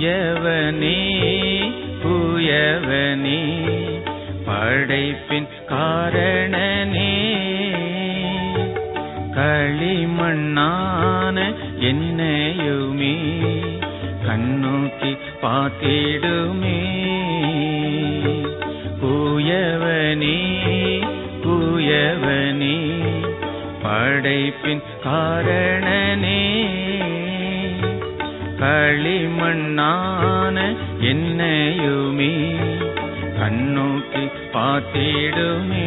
தூயவனே தூயவனே படைப்பின் காரணனே களிமண்ணான என்னையுமே கண்ணோக்கி பார்த்திடுமே தூயவனே தூயவனே படைப்பின் காரணனே களிமண்ணான என்னையுமே கண்ணோக்கி பார்த்திடுமே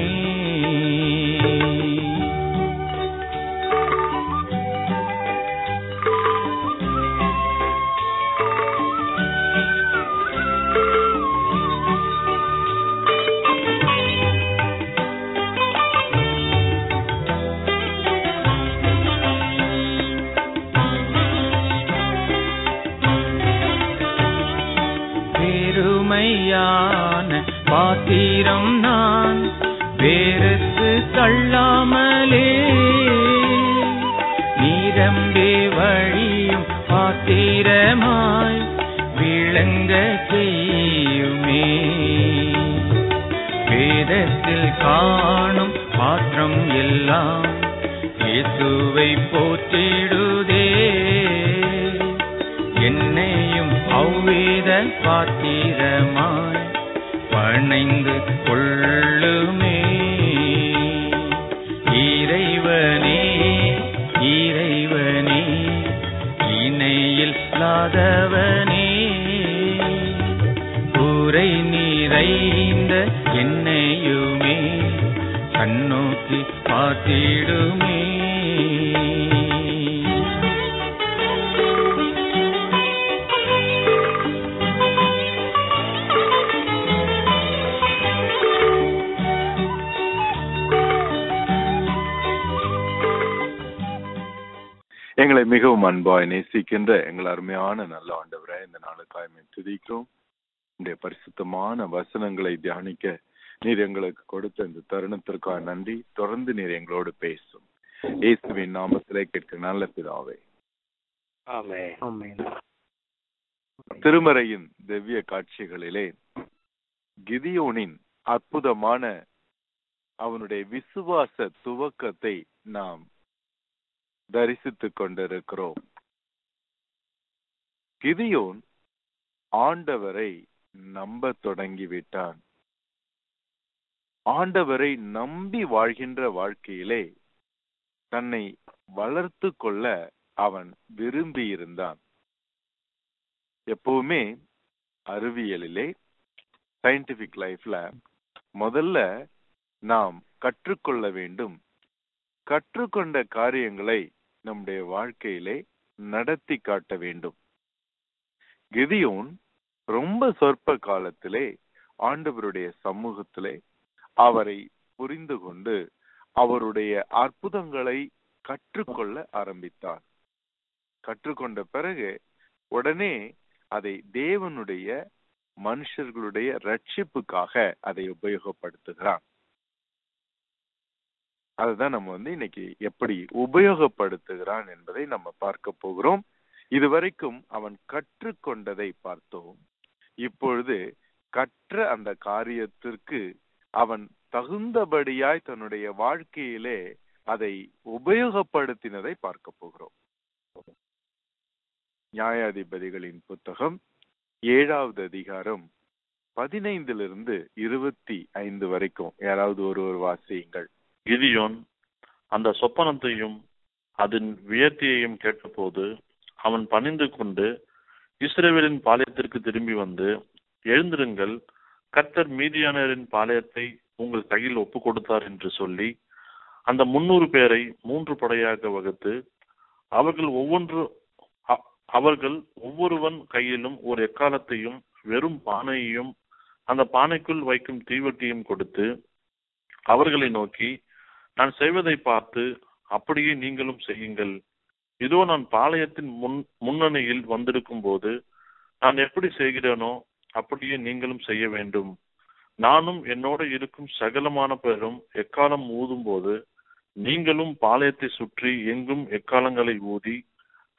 பெருமையான பாத்திரம் நான் வேறுக்கு தள்ளாமலே நீரம்பே வழியும் பாத்திரமாய் விளங்க செய்யுமே வேதத்தில் காணும் பாத்திரம் எல்லாம் இயேசுவை போற்றிடுதே என்னையும் அவ்வேத பாத்திரமாய் பணைந்து கொள்ளுமே இறைவனே இறைவனே இணையில் இல்லாதவனே கூரை நிறைந்த என்னையுமே கண்ணோக்கி பார்த்திடுமே எங்களை மிகவும் அன்பாய் நேசிக்கின்ற எங்கள் அருமையான நல்ல ஆண்டவரை இந்த நாளுக்காய் மே துதிக்கிறோம் உடைய பரிசுத்தமான வசனங்களை தியானிக்க நீர் எங்களுக்கு கொடுத்த இந்த தருணத்திற்காக நன்றி தொடர்ந்து நீர் எங்களோடு பேசும் இயேசுவின் நாமத்திலே கேட்க நல்ல பிதாவே திருமறையின் திவ்ய காட்சிகளிலே கிதியோனின் அற்புதமான அவனுடைய விசுவாச துவக்கத்தை நாம் தரிசித்துக் கொண்டிருக்கிறோம் கிதியோன் ஆண்டவரை நம்ப தொடங்கிவிட்டான் ஆண்டவரை நம்பி வாழ்கின்ற வாழ்க்கையிலே தன்னை வளர்த்து கொள்ள அவன் விரும்பி இருந்தான் எப்பவுமே அறிவியலிலே சயின்டிபிக் லைஃப்ல முதல்ல நாம் கற்றுக்கொள்ள வேண்டும் கற்றுக்கொண்ட காரியங்களை நம்முடைய வாழ்க்கையிலே நடத்தி காட்ட வேண்டும் கிதியோன் ரொம்ப சொற்ப காலத்திலே ஆண்டவருடைய சமூகத்திலே அவரை புரிந்து கொண்டு அவருடைய அற்புதங்களை கற்றுக்கொள்ள ஆரம்பித்தார் கற்றுக்கொண்ட பிறகு உடனே அதை தேவனுடைய மனுஷர்களுடைய ரட்சிப்புக்காக அதை உபயோகப்படுத்துகிறான் அதுதான் நம்ம வந்து இன்னைக்கு எப்படி உபயோகப்படுத்துகிறான் என்பதை நம்ம பார்க்க போகிறோம் இதுவரைக்கும் அவன் கற்றுக்கொண்டதை பார்த்தோம் இப்பொழுது கற்ற அந்த காரியத்திற்கு அவன் தகுந்தபடியாய் தன்னுடைய வாழ்க்கையிலே அதை உபயோகப்படுத்தினதை பார்க்க போகிறோம் நியாயாதிபதிகளின் புத்தகம் ஏழாவது அதிகாரம் பதினைந்திலிருந்து இருபத்தி ஐந்து வரைக்கும் யாராவது ஒருவர் வாசியுங்கள் கிதியோன் அந்த சொப்பனத்தையும் அதன் வியர்த்தியையும் கேட்டபோது அவன் பணிந்து கொண்டு இஸ்ரேவேலின் பாளையத்திற்கு திரும்பி வந்து எழுந்திருங்கள் கர்த்தர் மீதியானரின் பாளையத்தை உங்கள் கையில் ஒப்பு கொடுத்தார் என்று சொல்லி அந்த முன்னூறு பேரை மூன்று படையாக வகுத்து அவர்கள் ஒவ்வொன்று அ- அவர்கள் ஒவ்வொருவன் கையிலும் ஒரு எக்காலத்தையும் வெறும் பானையையும் அந்த பானைக்குள் வைக்கும் தீவட்டியும் கொடுத்து அவர்களை நோக்கி நான் செய்வதை பார்த்து அப்படியே நீங்களும் செய்யுங்கள் இதோ நான் பாளையத்தின் முன் முன்னணியில் வந்திருக்கும் போது நான் எப்படி செய்கிறேனோ அப்படியே நீங்களும் செய்ய வேண்டும் நானும் என்னோட இருக்கும் சகலமான பேரும் எக்காலம் ஊதும் போது நீங்களும் பாளையத்தை சுற்றி எங்கும் எக்காலங்களை ஊதி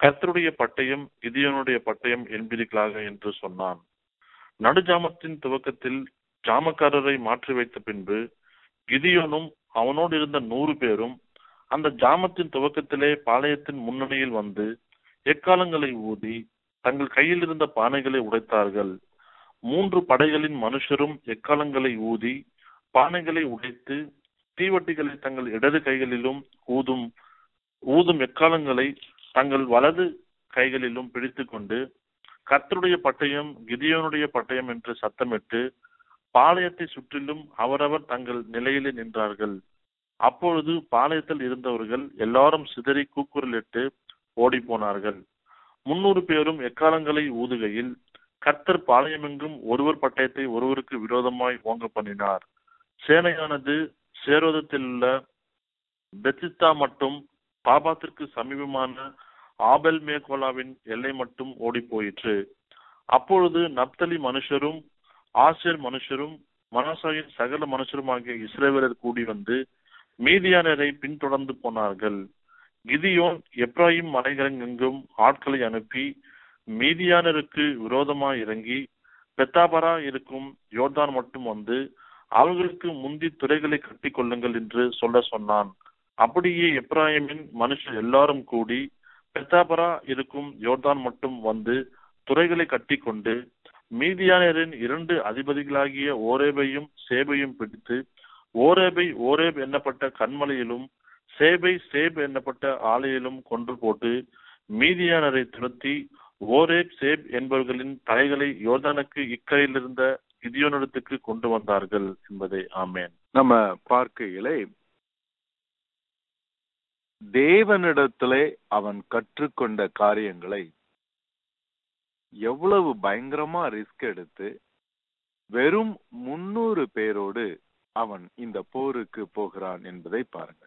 கர்த்தருடைய பட்டயம் கிதியோனுடைய பட்டயம் என்பீர்களாக என்று சொன்னான் நடுஜாமத்தின் துவக்கத்தில் ஜாமக்காரரை மாற்றி வைத்த பின்பு கிதியோனும் அவனோடு இருந்த நூறு பேரும் அந்த ஜாமத்தின் துவக்கத்திலே பாளையத்தின் முன்னணியில் வந்து எக்காலங்களை ஊதி தங்கள் கையில் இருந்த பானைகளை உடைத்தார்கள் மூன்று படைகளின் மனுஷரும் எக்காலங்களை ஊதி பானைகளை உடைத்து தீவட்டிகளை தங்கள் இடது கைகளிலும் ஊதும் ஊதும் எக்காலங்களை தங்கள் வலது கைகளிலும் பிடித்து கொண்டு கர்த்தருடைய பட்டயம் கிதியோனுடைய பட்டயம் என்று சத்தமிட்டு பாளையத்தை சுற்றிலும் அவரவர் தங்கள் நிலையிலே நின்றார்கள் அப்பொழுது பாளையத்தில் இருந்தவர்கள் எல்லாரும் சிதறி கூக்குரலிட்டு ஓடி போனார்கள் முன்னூறு பேரும் எக்காலங்களை ஊதுகையில் கர்த்தர் பாளையமெங்கும் ஒருவர் பட்டயத்தை ஒருவருக்கு விரோதமாய் ஓங்க பண்ணினார் சேனையானது சேரோதத்தில் உள்ள பெத்திஸ்தா மட்டும் பாபாத்திற்கு சமீபமான ஆபெல் மேகோலாவின் எல்லை மட்டும் ஓடி போயிற்று அப்பொழுது நப்தலி மனுஷரும் ஆசிரியர் மனுஷரும் மனசாயின் சகல மனுஷரும் ஆகிய இஸ்ரேவேலர் கூடி வந்து மீதியானரை பின்தொடர்ந்து போனார்கள் கிதியோன் எப்ராஹிம் மலைகளெங்கும் ஆட்களை அனுப்பி மீதியானருக்கு விரோதமாய் இறங்கி பெத்தாபரா இருக்கும் யோர்தான் மட்டும் வந்து அவர்களுக்கு முந்தி துறைகளை கட்டி கொள்ளுங்கள் என்று சொல்ல சொன்னான் அப்படியே எப்ராஹிமின் மனுஷர் எல்லாரும் கூடி பெத்தாபரா இருக்கும் யோர்தான் மட்டும் வந்து துறைகளை கட்டி கொண்டு மீதியானரின் இரண்டு அதிபதிகளாகிய ஓரேபையும் சேபையும் பிடித்து ஓரேபை ஓரேப் எண்ணப்பட்ட கண்மலையிலும் சேபை சேப் எண்ணப்பட்ட ஆலையிலும் கொன்று போட்டு மீதியானரை துரத்தி ஓரேப் சேப் என்பவர்களின் தலைகளை யோர்தானுக்கு இக்கரையில் இருந்த கிதியோனிடத்துக்கு கொண்டு வந்தார்கள் என்பதை ஆமேன் நம்ம பார்க்கையிலே தேவனிடத்திலே அவன் கற்றுக்கொண்ட காரியங்களை எவ்வளவு பயங்கரமா ரிஸ்க் எடுத்து வெறும் முன்னூறு பேரோடு அவன் இந்த போருக்கு போகிறான் என்பதை பாருங்கள்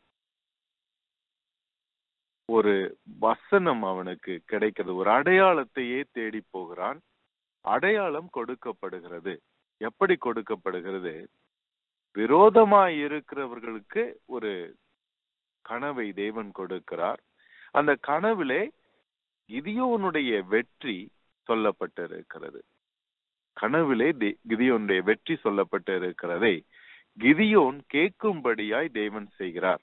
ஒரு வசனம் அவனுக்கு கிடைக்கிறது ஒரு அடையாளத்தையே தேடி போகிறான் அடையாளம் கொடுக்கப்படுகிறது எப்படி கொடுக்கப்படுகிறது விரோதமாய் இருக்கிறவர்களுக்கு ஒரு கனவை தேவன் கொடுக்கிறார் அந்த கனவிலே கிதியோனுடைய வெற்றி சொல்லப்பட்டிருக்கிறது கனவிலே கிதியோனுடைய வெற்றி சொல்லப்பட்டிருக்கிறதை கிதியோன் கேட்கும்படியாய் தேவன் செய்கிறார்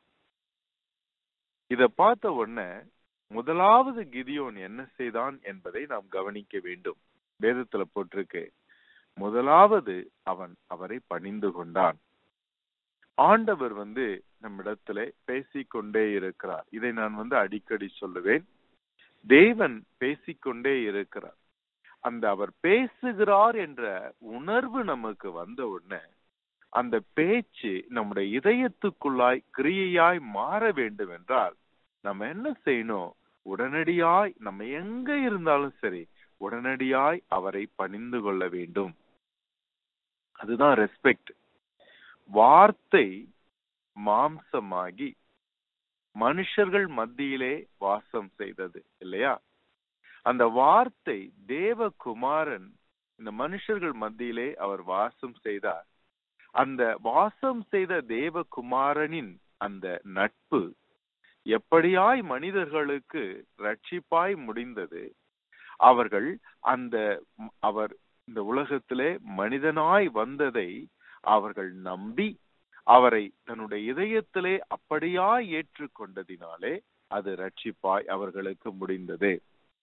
இத பார்த்த உடனே முதலாவது கிதியோன் என்ன செய்தான் என்பதை நாம் கவனிக்க வேண்டும் வேதத்துல போட்டிருக்கு முதலாவது அவன் அவரை பணிந்து கொண்டான் ஆண்டவர் வந்து நம்மிடத்துல பேசிக்கொண்டே இருக்கிறார் இதை நான் வந்து அடிக்கடி சொல்லுவேன் தேவன் பேசிக்கொண்டே இருக்கிறார் அந்த அவர் பேசுகிறார் என்ற உணர்வு நமக்கு வந்த உடனே அந்த பேச்சு நம்முடைய இதயத்துக்குள்ளாய் கிரியையாய் மாற வேண்டும் என்றால் நம்ம என்ன செய்யணும் உடனடியாய் நம்ம எங்க இருந்தாலும் சரி உடனடியாய் அவரை பணிந்து கொள்ள வேண்டும் அதுதான் ரெஸ்பெக்ட் வார்த்தை மாம்சமாகி மனுஷர்கள் மத்தியிலே வாசம் செய்தது இல்லையா அந்த வார்த்தை தேவகுமாரன் இந்த மனுஷர்கள் மத்தியிலே அவர் வாசம் செய்தார் அந்த வாசம் செய்த தேவகுமாரனின் அந்த நட்பு எப்படியாய் மனிதர்களுக்கு ரட்சிப்பாய் முடிந்தது அவர்கள் அந்த அவர் இந்த உலகத்திலே மனிதனாய் வந்ததை அவர்கள் நம்பி அவரை தன்னுடைய இதயத்திலே அப்படியாய் ஏற்றுக்கொண்டதினாலே அது ரட்சிப்பாய் அவர்களுக்கு முடிந்தது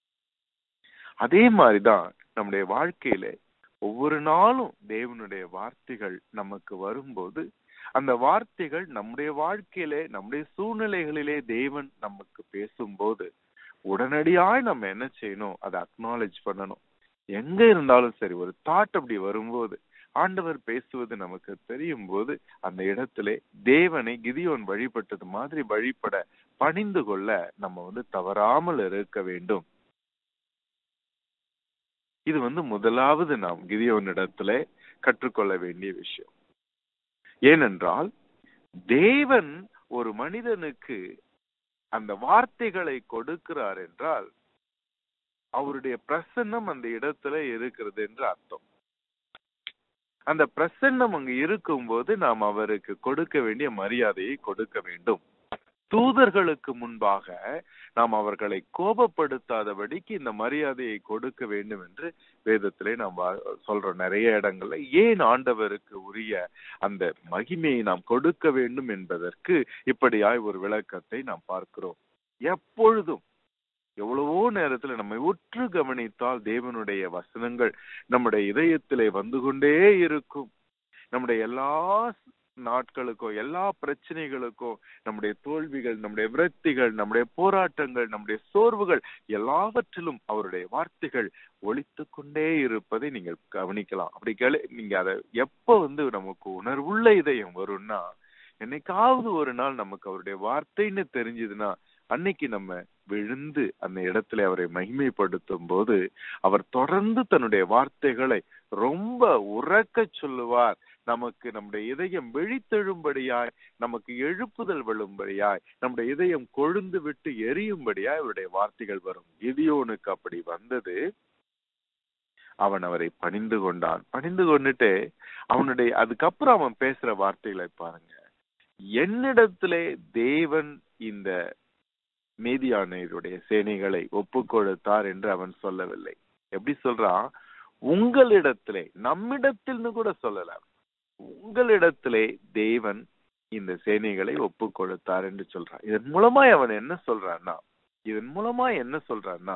அதே மாதிரிதான் நம்முடைய வாழ்க்கையில ஒவ்வொரு நாளும் தேவனுடைய வார்த்தைகள் நமக்கு வரும்போது அந்த வார்த்தைகள் நம்முடைய வாழ்க்கையிலே நம்முடைய சூழ்நிலைகளிலே தேவன் நமக்கு பேசும்போது உடனடியாய் நம்ம என்ன செய்யணும் அதை அக்னாலேஜ் பண்ணணும் எங்க இருந்தாலும் சரி ஒரு தாட் அப்படி வரும்போது ஆண்டவர் பேசுவது நமக்கு தெரியும் போது அந்த இடத்திலே தேவனை கிதியோன் வழிபட்டது மாதிரி வழிபட பணிந்து கொள்ள நம்ம வந்து தவறாமல் இருக்க வேண்டும் இது வந்து முதலாவது நாம் கிதியோனிடத்துல கற்றுக்கொள்ள வேண்டிய விஷயம் ஏனென்றால் தேவன் ஒரு மனிதனுக்கு அந்த வார்த்தைகளை கொடுக்கிறார் என்றால் அவருடைய பிரசன்னம் அந்த இடத்துல இருக்கிறது என்று அர்த்தம் அந்த பிரசன்னம் அங்கு இருக்கும்போது நாம் அவருக்கு கொடுக்க வேண்டிய மரியாதையை கொடுக்க வேண்டும் தூதர்களுக்கு முன்பாக நாம் அவர்களை கோபப்படுத்தாதபடிக்கு இந்த மரியாதையை கொடுக்க வேண்டும் என்று வேதத்திலே நாம் வா- சொல்றோம் நிறைய இடங்கள்ல ஏன் ஆண்டவருக்கு உரிய அந்த மகிமையை நாம் கொடுக்க வேண்டும் என்பதற்கு இப்படியாய் ஒரு விளக்கத்தை நாம் பார்க்கிறோம் எப்பொழுதும் எவ்வளவோ நேரத்துல நம்மை உற்று கவனித்தால் தேவனுடைய வசனங்கள் நம்முடைய இதயத்திலே வந்து கொண்டே இருக்கும் நம்முடைய எல்லா நாட்களுக்கோ எல்லா பிரச்சனைகளுக்கோ நம்முடைய தோல்விகள் நம்முடைய விரக்திகள் நம்முடைய போராட்டங்கள் நம்முடைய சோர்வுகள் எல்லாவற்றிலும் அவருடைய வார்த்தைகள் ஒலித்து கொண்டே இருப்பதை நீங்கள் கவனிக்கலாம் அப்படி கேளு நீங்க அதை எப்ப வந்து நமக்கு உணர்வுள்ள இதயம் வரும்னா என்னைக்காவது ஒரு நாள் நமக்கு அவருடைய வார்த்தைன்னு தெரிஞ்சதுன்னா அன்னைக்கு நம்ம விழுந்து அந்த இடத்துல அவரை மகிமைப்படுத்தும் போது அவர் தொடர்ந்து தன்னுடைய வார்த்தைகளை ரொம்ப உறக்க சொல்லுவார் நமக்கு நம்முடைய இதயம் விழித்தெழும்படியாய் நமக்கு எழுப்புதல் விழும்படியாய் நம்முடைய இதயம் கொழுந்து விட்டு எரியும்படியாய் அவருடைய வார்த்தைகள் வரும் கிதியோனுக்கு அப்படி வந்தது அவன் அவரை பணிந்து கொண்டான் பணிந்து கொண்டுட்டு அவனுடைய அதுக்கப்புறம் அவன் பேசுற வார்த்தைகளை பாருங்க என்னிடத்திலே தேவன் இந்த மீதியானருடைய சேனைகளை ஒப்பு கொடுத்தார் என்று அவன் சொல்லவில்லை எப்படி சொல்றான் உங்களிடத்திலே நம்மிடத்தில்னு கூட சொல்லல உங்களிடத்திலே தேவன் இந்த சேனைகளை ஒப்பு கொடுத்தார் என்று சொல்றான் இதன் மூலமாய் அவன் என்ன சொல்றான்னா இதன் மூலமா என்ன சொல்றான்னா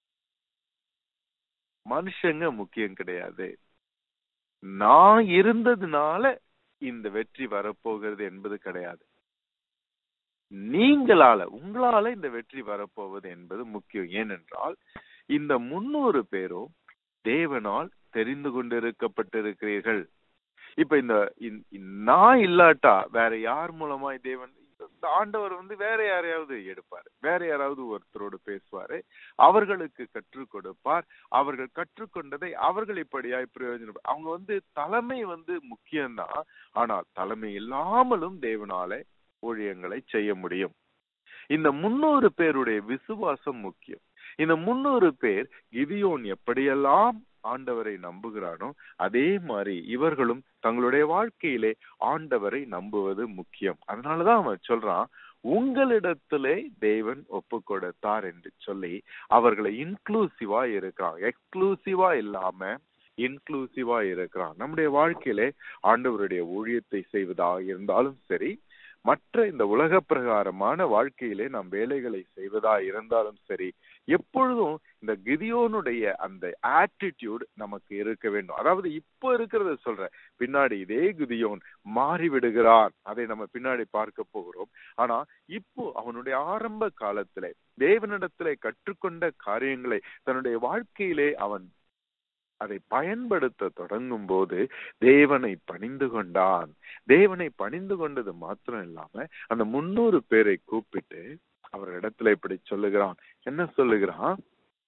மனுஷங்க முக்கியம் கிடையாது நான் இருந்ததுனால இந்த வெற்றி வரப்போகிறது என்பது கிடையாது நீங்களால உங்களால இந்த வெற்றி வரப்போவது என்பது முக்கியம் ஏனென்றால் இந்த முன்னூறு பேரும் தேவனால் தெரிந்து கொண்டிருக்கப்பட்டிருக்கிறீர்கள் இப்ப இந்த இந்த- நான் இல்லாட்டா வேற யார் மூலமாய் தேவன் இந்த ஆண்டவர் வந்து வேற யாரையாவது எடுப்பார் வேற யாராவது ஒருத்தரோடு பேசுவாரு அவர்களுக்கு கற்றுக் கொடுப்பார் அவர்கள் கற்றுக்கொண்டதை அவர்கள் இப்படியாய் பிரயோஜனம் அவங்க வந்து தலைமை வந்து முக்கியம்தான் ஆனால் தலைமை இல்லாமலும் தேவனால ஊழியங்களை செய்ய முடியும் இந்த முன்னூறு பேருடைய விசுவாசம் முக்கியம் இந்த முன்னூறு பேர் கிதியோன் எப்படியெல்லாம் ஆண்டவரை நம்புகிறானோ அதே மாதிரி இவர்களும் தங்களுடைய வாழ்க்கையிலே ஆண்டவரை நம்புவது முக்கியம் அதனாலதான் அவன் சொல்றான் உங்களிடத்திலே தேவன் ஒப்பு கொடுத்தார் என்று சொல்லி அவர்களை இன்க்ளூசிவா இருக்கிறான் எக்ஸ்க்ளூசிவா இல்லாம இன்க்ளூசிவா இருக்கிறான் நம்முடைய வாழ்க்கையிலே ஆண்டவருடைய ஊழியத்தை செய்வதா இருந்தாலும் சரி மற்ற இந்த உலக பிரகாரமான வாழ்க்கையிலே நாம் வேலைகளை செய்வதா இருந்தாலும் சரி எப்பொழுதும் இந்த கிதியோனுடைய அந்த ஆட்டிடியூட் நமக்கு இருக்க வேண்டும் அதாவது இப்போ இருக்கிறத சொல்றேன் பின்னாடி இதே கிதியோன் மாறி விடுகிறான் அதை நம்ம பின்னாடி பார்க்க போகிறோம் ஆனா இப்போ அவனுடைய ஆரம்ப காலத்திலே தேவனிடத்திலே கற்றுக்கொண்ட காரியங்களை தன்னுடைய வாழ்க்கையிலே அவன் அதை பயன்படுத்த தொடங்கும் போது தேவனை பணிந்து கொண்டான் தேவனை பணிந்து கொண்டது மாத்திரம் இல்லாம அந்த முன்னூறு பேரை கூப்பிட்டு அவர் இடத்துல இப்படி சொல்லுகிறான் என்ன சொல்லுகிறான்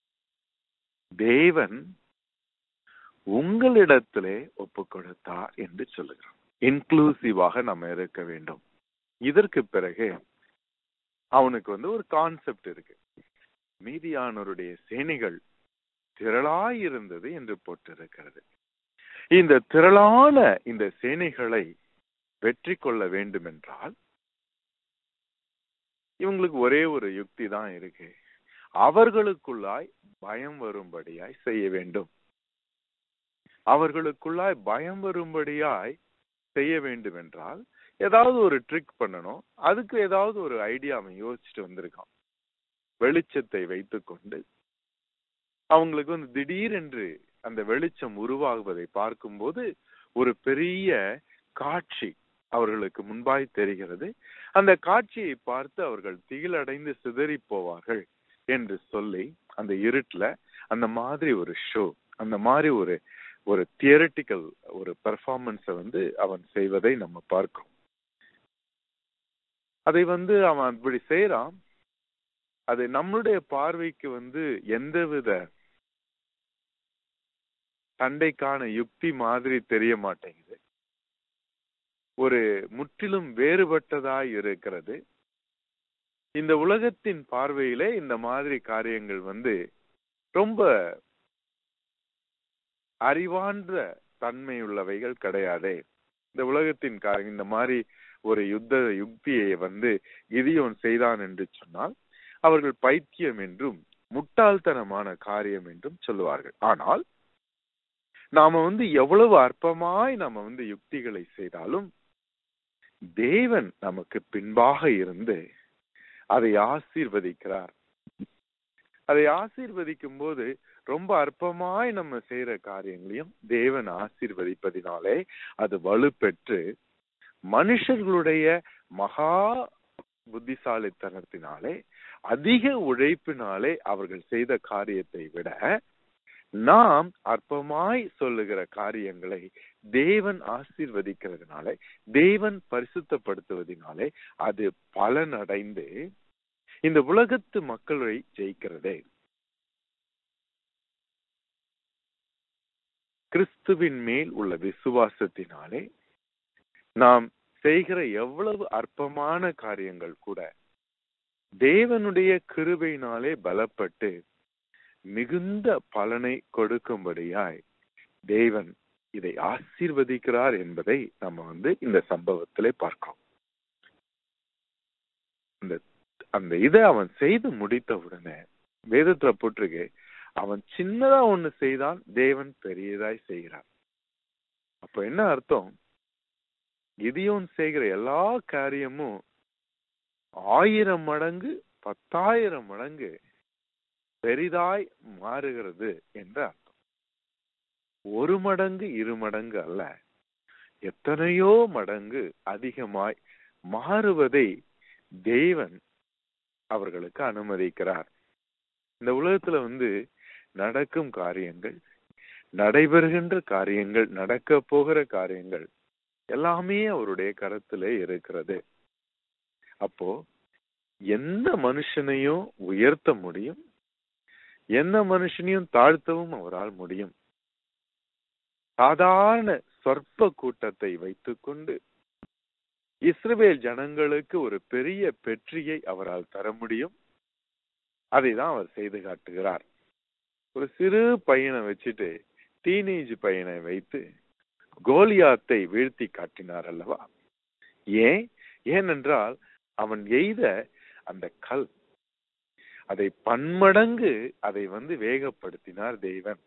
தேவன் உங்களிடத்திலே ஒப்பு கொடுத்தார் என்று சொல்லுகிறான் இன்க்ளூசிவாக நம்ம இருக்க வேண்டும் இதற்கு பிறகு அவனுக்கு வந்து ஒரு கான்செப்ட் இருக்கு மீதியானவருடைய சேனைகள் திரளாயிருந்தது என்று போட்டிருக்கிறது இந்த திரளான இந்த சேனைகளை வெற்றி கொள்ள வேண்டும் என்றால் இவங்களுக்கு ஒரே ஒரு யுக்தி தான் இருக்கு அவர்களுக்குள்ளாய் பயம் வரும்படியாய் செய்ய வேண்டும் அவர்களுக்குள்ளாய் பயம் வரும்படியாய் செய்ய வேண்டும் என்றால் ஏதாவது ஒரு ட்ரிக் பண்ணணும் அதுக்கு ஏதாவது ஒரு ஐடியா அவன் யோசிச்சுட்டு வந்திருக்கான் வெளிச்சத்தை வைத்துக்கொண்டு அவங்களுக்கு வந்து திடீரென்று அந்த வெளிச்சம் உருவாகுவதை பார்க்கும்போது ஒரு பெரிய காட்சி அவர்களுக்கு முன்பாய் தெரிகிறது அந்த காட்சியை பார்த்து அவர்கள் திகிலடைந்து சிதறி போவார்கள் என்று சொல்லி அந்த இருட்டுல அந்த மாதிரி ஒரு ஷோ அந்த மாதிரி ஒரு ஒரு தியரட்டிக்கல் ஒரு பெர்ஃபார்மன்ஸை வந்து அவன் செய்வதை நம்ம பார்க்கிறோம் அதை வந்து அவன் அப்படி செய்யறான் அது நம்மளுடைய பார்வைக்கு வந்து எந்தவித சண்டைக்கான யுக்தி மாதிரி தெரிய மாட்டேங்குது ஒரு முற்றிலும் வேறுபட்டதாய் இருக்கிறது இந்த உலகத்தின் பார்வையிலே இந்த மாதிரி காரியங்கள் வந்து ரொம்ப அறிவார்ந்த தன்மை உள்ளவைகள் கிடையாதே இந்த உலகத்தின் காரியம் இந்த மாதிரி ஒரு யுத்த யுக்தியை வந்து கிதியோன் செய்தான் என்று சொன்னால் அவர்கள் பைத்தியம் என்றும் முட்டாள்தனமான காரியம் என்றும் சொல்லுவார்கள் ஆனால் நாம வந்து எவ்வளவு அற்பமாய் நாம வந்து யுக்திகளை செய்தாலும் தேவன் நமக்கு பின்பாக இருந்து அதை ஆசீர்வதிக்கிறார் அதை ஆசீர்வதிக்கும் போது ரொம்ப அற்பமாய் நம்ம செய்யற காரியங்களையும் தேவன் ஆசீர்வதிப்பதினாலே அது வலுப்பெற்று மனுஷர்களுடைய மகா புத்திசாலித்தனத்தினாலே அதிக உழைப்பினாலே அவர்கள் செய்த காரியத்தை விட நாம் அற்பமாய் சொல்லுகிற காரியங்களை தேவன் ஆசீர்வதிக்கிறதுனாலே தேவன் பரிசுத்தப்படுத்துவதனாலே அது பலனடைந்து இந்த உலகத்து மக்களை ஜெயிக்கிறதே கிறிஸ்துவின் மேல் உள்ள விசுவாசத்தினாலே நாம் செய்கிற எவ்வளவு அற்பமான காரியங்கள் கூட தேவனுடைய கிருபையினாலே பலப்பட்டு மிகுந்த பலனை கொடுக்கும்படியாய் தேவன் இதை ஆசீர்வதிக்கிறார் என்பதை நம்ம வந்து இந்த சம்பவத்திலே பார்க்கிறோம் இந்த அந்த இதை அவன் செய்து முடித்த உடனே வேதத்துல போட்டிருக்கு அவன் சின்னதா ஒண்ணு செய்தான் தேவன் பெரியதாய் செய்கிறார் அப்ப என்ன அர்த்தம் கிதியோன் செய்கிற எல்லா காரியமும் ஆயிரம் மடங்கு பத்தாயிரம் மடங்கு பெரிதாய் மாறுகிறது என்ற அர்த்தம் ஒரு மடங்கு இரு மடங்கு அல்ல எத்தனையோ மடங்கு அதிகமாய் மாறுவதை தேவன் அவர்களுக்கு அனுமதிக்கிறார் இந்த உலகத்துல வந்து நடக்கும் காரியங்கள் நடைபெறுகின்ற காரியங்கள் நடக்க போகிற காரியங்கள் எல்லாமே அவருடைய கருத்துல இருக்கிறது அப்போ எந்த மனுஷனையும் உயர்த்த முடியும் எந்த மனுஷனையும் தாழ்த்தவும் அவரால் முடியும் சாதாரண சொற்ப கூட்டத்தை வைத்துக்கொண்டு இஸ்ரவேல் ஜனங்களுக்கு ஒரு பெரிய வெற்றியை அவரால் தர முடியும் அதை தான் அவர் செய்து காட்டுகிறார் ஒரு சிறு பையனை வச்சுட்டு டீனேஜ் பையனை வைத்து கோலியாத்தை வீழ்த்தி காட்டினார் அல்லவா ஏன் ஏனென்றால் அவன் எய்த அந்த கல் அதை பன்மடங்கு அதை வந்து வேகப்படுத்தினார் தெய்வன்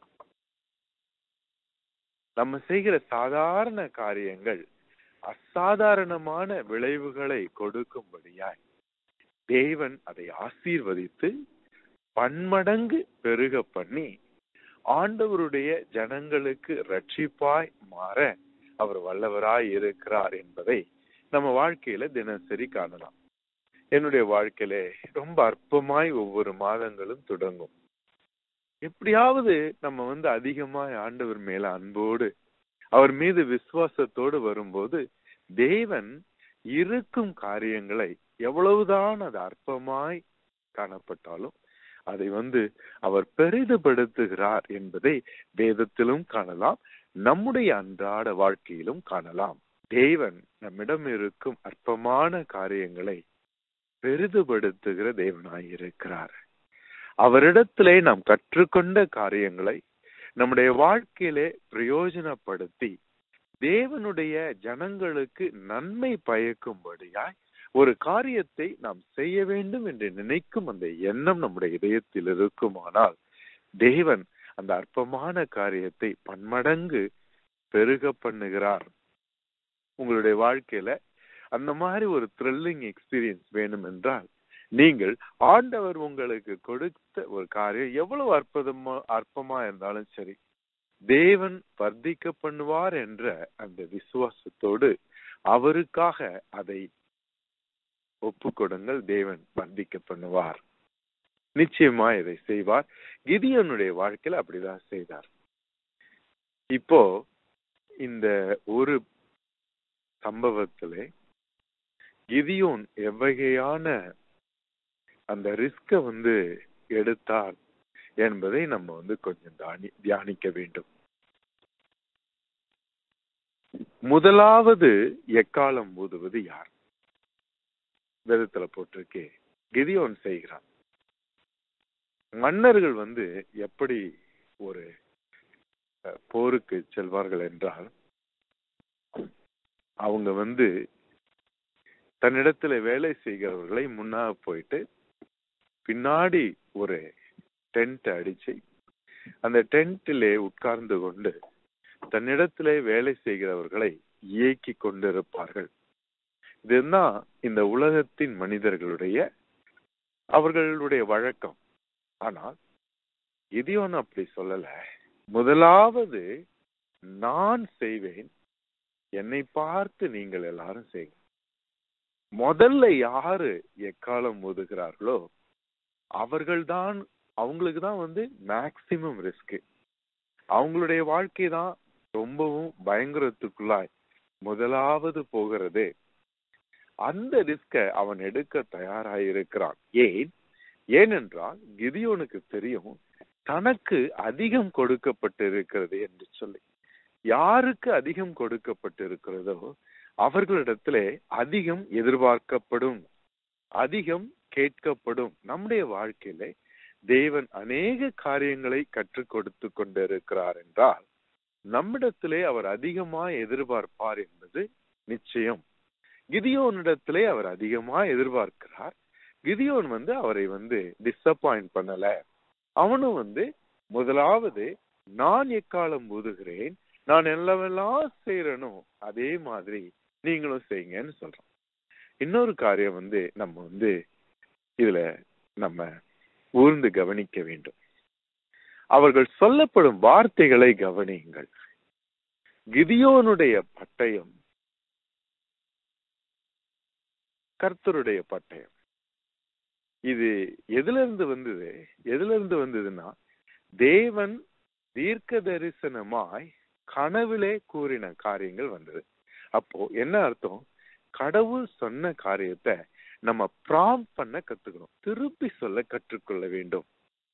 நம்ம செய்கிற சாதாரண காரியங்கள் அசாதாரணமான விளைவுகளை கொடுக்கும்படியாய் தேவன் அதை ஆசீர்வதித்து பன்மடங்கு பெருக பண்ணி ஆண்டவருடைய ஜனங்களுக்கு ரட்சிப்பாய் மாற அவர் வல்லவராய் இருக்கிறார் என்பதை நம்ம வாழ்க்கையில தினசரி காணலாம் என்னுடைய வாழ்க்கையில ரொம்ப அற்பமாய் ஒவ்வொரு மாதங்களும் தொடங்கும் எப்படியாவது நம்ம வந்து அதிகமாய் ஆண்டவர் மேல அன்போடு அவர் மீது விசுவாசத்தோடு வரும்போது தேவன் இருக்கும் காரியங்களை எவ்வளவுதான் அது அற்பமாய் காணப்பட்டாலும் அதை வந்து அவர் பெரிதுபடுத்துகிறார் என்பதை வேதத்திலும் காணலாம் நம்முடைய அன்றாட வாழ்க்கையிலும் காணலாம் தேவன் நம்மிடம் இருக்கும் அற்பமான காரியங்களை பெரிதுபடுத்துகிற தேவனாய் இருக்கிறார் அவரிடத்திலே நாம் கற்றுக்கொண்ட காரியங்களை நம்முடைய வாழ்க்கையிலே பிரயோஜனப்படுத்தி தேவனுடைய ஜனங்களுக்கு நன்மை பயக்கும்படியாய் ஒரு காரியத்தை நாம் செய்ய வேண்டும் என்று நினைக்கும் அந்த எண்ணம் நம்முடைய இதயத்தில் இருக்குமானால் தேவன் அந்த அற்பமான காரியத்தை பன்மடங்கு பெருக பண்ணுகிறார் உங்களுடைய வாழ்க்கையில அந்த மாதிரி ஒரு த்ரில்லிங் எக்ஸ்பீரியன்ஸ் வேணும் என்றால் நீங்கள் ஆண்டவர் உங்களுக்கு கொடுத்த ஒரு காரியம் எவ்வளவு அற்புதமா அற்பமா இருந்தாலும் சரி தேவன் வர்த்திக்க பண்ணுவார் என்ற அந்த விசுவாசத்தோடு அவருக்காக அதை ஒப்பு கொடுங்கள் தேவன் வர்த்திக்க பண்ணுவார் நிச்சயமா இதை செய்வார் கிதியனுடைய வாழ்க்கையில அப்படிதான் செய்தார் இப்போ இந்த ஒரு சம்பவத்திலே கிதியோன் எவ்வகையான அந்த ரிஸ்க வந்து எடுத்தார் என்பதை நம்ம வந்து கொஞ்சம் தானி தியானிக்க வேண்டும் முதலாவது எக்காலம் ஊதுவது யார் வேதத்துல போட்டிருக்கே கிதியோன் செய்கிறான் மன்னர்கள் வந்து எப்படி ஒரு போருக்கு செல்வார்கள் என்றால் அவங்க வந்து தன்னிடத்துல வேலை செய்கிறவர்களை முன்னாக போயிட்டு பின்னாடி ஒரு டென்ட் அடிச்சு அந்த டென்ட்டிலே உட்கார்ந்து கொண்டு தன்னிடத்திலே வேலை செய்கிறவர்களை இயக்கி கொண்டிருப்பார்கள் இதுதான் இந்த உலகத்தின் மனிதர்களுடைய அவர்களுடைய வழக்கம் ஆனால் இதையும் அப்படி சொல்லல முதலாவது நான் செய்வேன் என்னை பார்த்து நீங்கள் எல்லாரும் செய்யுங்க முதல்ல யாரு எக்காலம் ஒதுகிறார்களோ அவர்கள்தான் அவங்களுக்கு தான் வந்து மேக்சிமம் ரிஸ்க் அவங்களுடைய வாழ்க்கை தான் ரொம்பவும் பயங்கரத்துக்குள்ளாய் முதலாவது போகிறது அந்த ரிஸ்க அவன் எடுக்க தயாராக இருக்கிறான் ஏன் ஏனென்றால் கிதியோனுக்கு தெரியும் தனக்கு அதிகம் கொடுக்கப்பட்டிருக்கிறது என்று சொல்லி யாருக்கு அதிகம் கொடுக்கப்பட்டிருக்கிறதோ அவர்களிடத்திலே அதிகம் எதிர்பார்க்கப்படும் அதிகம் கேட்கப்படும் நம்முடைய வாழ்க்கையிலே தேவன் அநேக காரியங்களை கற்றுக் கொடுத்து கொண்டிருக்கிறார் என்றால் நம்மிடத்திலே அவர் அதிகமா எதிர்பார்ப்பார் என்பது நிச்சயம் கிதியோனிடத்திலே அவர் அதிகமா எதிர்பார்க்கிறார் கிதியோன் வந்து அவரை வந்து டிசப்பாயிண்ட் பண்ணல அவனும் வந்து முதலாவது நான் எக்காலம் ஊதுகிறேன் நான் எல்லாம் செய்யறனோ அதே மாதிரி நீங்களும் செய்யுங்கன்னு சொல்றோம் இன்னொரு காரியம் வந்து நம்ம வந்து இதுல நம்ம ஊர்ந்து கவனிக்க வேண்டும் அவர்கள் சொல்லப்படும் வார்த்தைகளை கவனியுங்கள் கிதியோனுடைய பட்டயம் கர்த்தருடைய பட்டயம் இது எதுல இருந்து வந்தது எதுல இருந்து வந்ததுன்னா தேவன் தீர்க்க தரிசனமாய் கனவிலே கூறின காரியங்கள் வந்தது அப்போ என்ன அர்த்தம் கடவுள் சொன்ன காரியத்தை நம்ம ப்ராம் பண்ண கத்துக்கணும் திருப்பி சொல்ல கற்றுக்கொள்ள வேண்டும்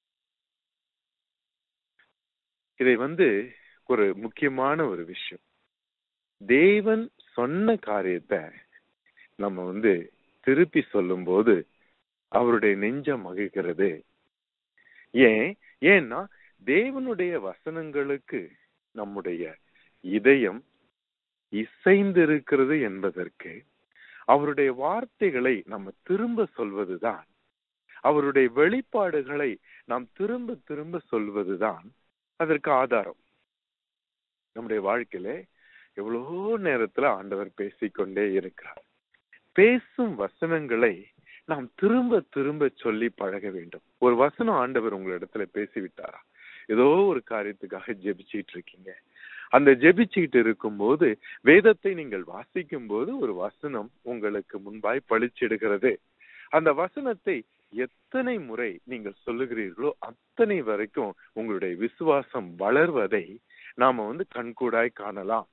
இதை வந்து ஒரு முக்கியமான ஒரு விஷயம் தேவன் சொன்ன காரியத்தை நம்ம வந்து திருப்பி சொல்லும்போது அவருடைய நெஞ்சம் மகிழ்கிறது ஏன் ஏன்னா தேவனுடைய வசனங்களுக்கு நம்முடைய இதயம் இசைந்திருக்கிறது என்பதற்கு அவருடைய வார்த்தைகளை நம்ம திரும்ப சொல்வதுதான் அவருடைய வெளிப்பாடுகளை நாம் திரும்ப திரும்ப சொல்வதுதான் அதற்கு ஆதாரம் நம்முடைய வாழ்க்கையில எவ்வளவோ நேரத்துல ஆண்டவர் பேசிக்கொண்டே இருக்கிறார் பேசும் வசனங்களை நாம் திரும்ப திரும்ப சொல்லி பழக வேண்டும் ஒரு வசனம் ஆண்டவர் உங்களிடத்துல பேசிவிட்டாரா ஏதோ ஒரு காரியத்துக்காக ஜெபிச்சிட்டு இருக்கீங்க அந்த ஜெபிச்சுக்கிட்டு இருக்கும்போது வேதத்தை நீங்கள் வாசிக்கும் போது ஒரு வசனம் உங்களுக்கு முன்பாய் பளிச்சிடுகிறது அந்த வசனத்தை எத்தனை முறை நீங்கள் சொல்லுகிறீர்களோ அத்தனை வரைக்கும் உங்களுடைய விசுவாசம் வளர்வதை நாம வந்து கண்கூடாய் காணலாம்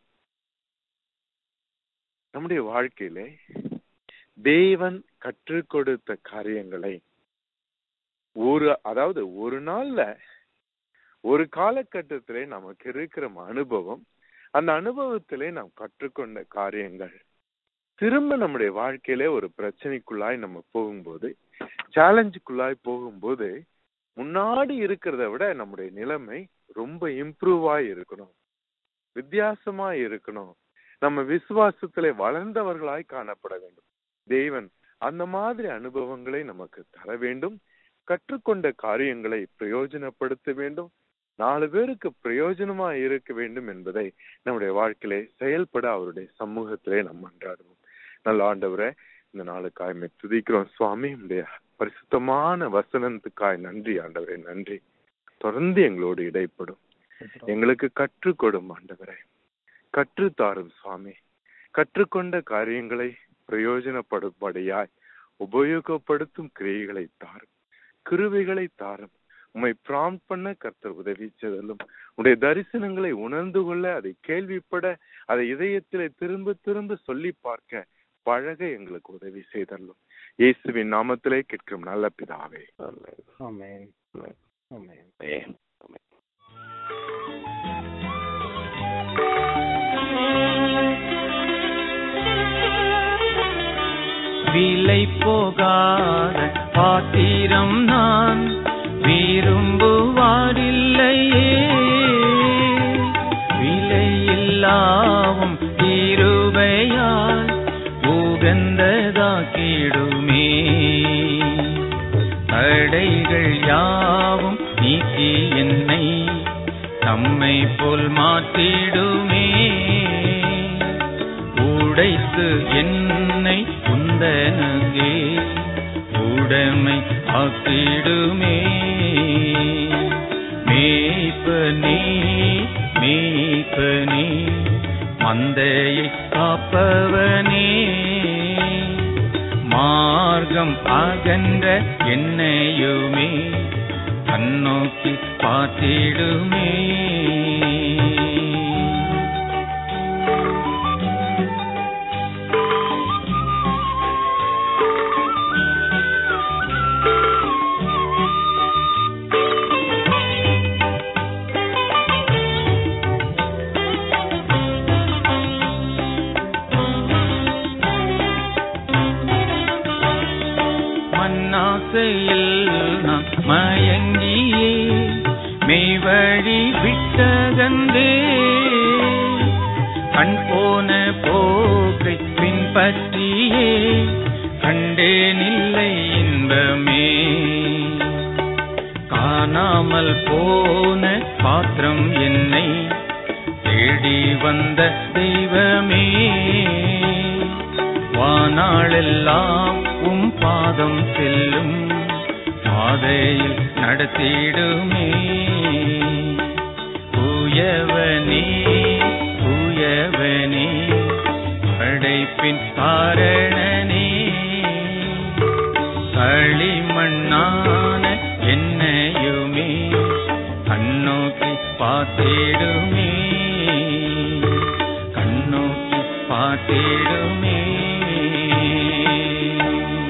நம்முடைய வாழ்க்கையிலே தேவன் கற்றுக் கொடுத்த காரியங்களை ஒரு அதாவது ஒரு நாள்ல ஒரு காலகட்டத்திலே நமக்கு இருக்கிற அனுபவம் அந்த அனுபவத்திலே நாம் கற்றுக்கொண்ட காரியங்கள் திரும்ப நம்முடைய வாழ்க்கையிலே ஒரு பிரச்சனைக்குள்ளாய் நம்ம போகும்போது சேலஞ்சுக்குள்ளாய் போகும்போது முன்னாடி இருக்கிறத விட நம்முடைய நிலைமை ரொம்ப இம்ப்ரூவா இருக்கணும் வித்தியாசமா இருக்கணும் நம்ம விசுவாசத்திலே வளர்ந்தவர்களாய் காணப்பட வேண்டும் தேவன் அந்த மாதிரி அனுபவங்களை நமக்கு தர வேண்டும் கற்றுக்கொண்ட காரியங்களை பிரயோஜனப்படுத்த வேண்டும் நாலு பேருக்கு பிரயோஜனமா இருக்க வேண்டும் என்பதை நம்முடைய வாழ்க்கையிலே செயல்பட அவருடைய சமூகத்திலே நம்ம அன்றாடுவோம் நல்ல ஆண்டவரை இந்த நாளுக்காய் மே துதிக்கிறோம் சுவாமி உடைய பரிசுத்தமான வசனத்துக்காய் நன்றி ஆண்டவரே நன்றி தொடர்ந்து எங்களோடு இடைப்படும் எங்களுக்கு கற்றுக் கொடும் ஆண்டவரே கற்றுத்தாரும் சுவாமி கற்றுக்கொண்ட காரியங்களை பிரயோஜனப்படும்படியாய் உபயோகப்படுத்தும் கிரியைகளை தாரும் கிருவைகளை தாரும் உம்மை பிராம் பண்ண கர்த்தர் உதவி செய்தலும் உடைய தரிசனங்களை உணர்ந்து கொள்ள அதை கேள்விப்பட அதை இதயத்திலே திரும்ப திரும்ப சொல்லி பார்க்க பழக எங்களுக்கு உதவி செய்தல்லும் இயேசுவின் நாமத்திலே கேட்கும் நல்ல பிதாவே ஆமென் ஆமென் விலை போகாத பாத்திரம் நான் விரும்புவாரில்லையே விலையில்லாவும் இருவையால் சிறந்ததாக்கிடுமே தடைகள் யாவும் நீக்கி என்னை தம்மை போல் மாற்றிடுமே உடைத்து என்னை குந்தனுக்கே உடைமை ஆக்கிடுமே மேய்ப்பனே மேய்ப்பனே மந்தையை காப்பவனே மார்க்கம் அகன்ற என்னையுமே கண்ணோக்கி பார்த்திடுமே மண்ணாசையில் நான் மயங்கியே மெய்வழி விட்டகந்தே கண் போன போக்கை பின்பற்றியே கண்டேனில்லை இன்பமே காணாமல் போன பாத்திரம் என்னை தேடி வந்த தெய்வமே வானாளெல்லாம் உம் பாதம் செல்லும் பாதையில் நடத்திடுமே தூயவனே தூயவனே படைப்பின் காரணனே களிமண்ணான என்னையுமே கண்ணோக்கி பார்த்திடுமே கண்ணோக்கி பார்த்திடுமே